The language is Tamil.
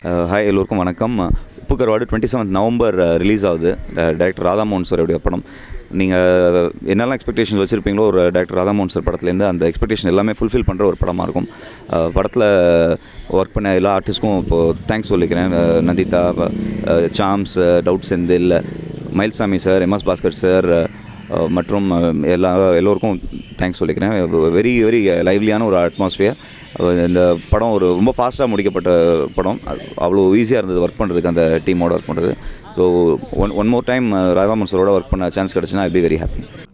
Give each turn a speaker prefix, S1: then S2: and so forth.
S1: ஹாய் எல்லோருக்கும் வணக்கம் உப்பு கருவாடு டுவெண்ட்டி செவன்த் நவம்பர் ரிலீஸ் ஆகுது டைரக்டர் ராதாமோகன் சாரோடைய படம் நீங்கள் என்னெல்லாம் எக்ஸ்பெக்டேஷன்ஸ் வச்சுருப்பீங்களோ ஒரு டைரக்டர் ராதாமோகன் சார் படத்துலேருந்து அந்த எக்ஸ்பெக்டேஷன் எல்லாமே ஃபுல்ஃபில் பண்ணுற ஒரு படமாக இருக்கும் அஹ், படத்தில் ஒர்க் பண்ண எல்லா ஆர்டிஸ்ட்க்கும் இப்போது தேங்க்ஸ் சொல்லிக்கிறேன் அஹ், நந்திதா அஹ், சாம்ஸ் டவுட் Senthil Mayilsamy sir MS Bhaskar sir அஹ், மற்றும் அஹ், எல்லா எல்லோருக்கும் தேங்க்ஸ் சொல்லிக்கிறேன் வெரி வெரி லைவ்லியான ஒரு அட்மாஸ்ஃபியர் இந்த படம் ஒரு ரொம்ப ஃபாஸ்ட்டாக முடிக்கப்பட்ட படம் அது அவ்வளோ ஈஸியாக இருந்தது ஒர்க் பண்ணுறதுக்கு அந்த டீமோட ஒர்க் பண்ணுறது so one one more time Radhaman சாரோட ஒர்க் பண்ண சான்ஸ் கிடச்சுன்னா ஐ பி வெரி ஹாப்பி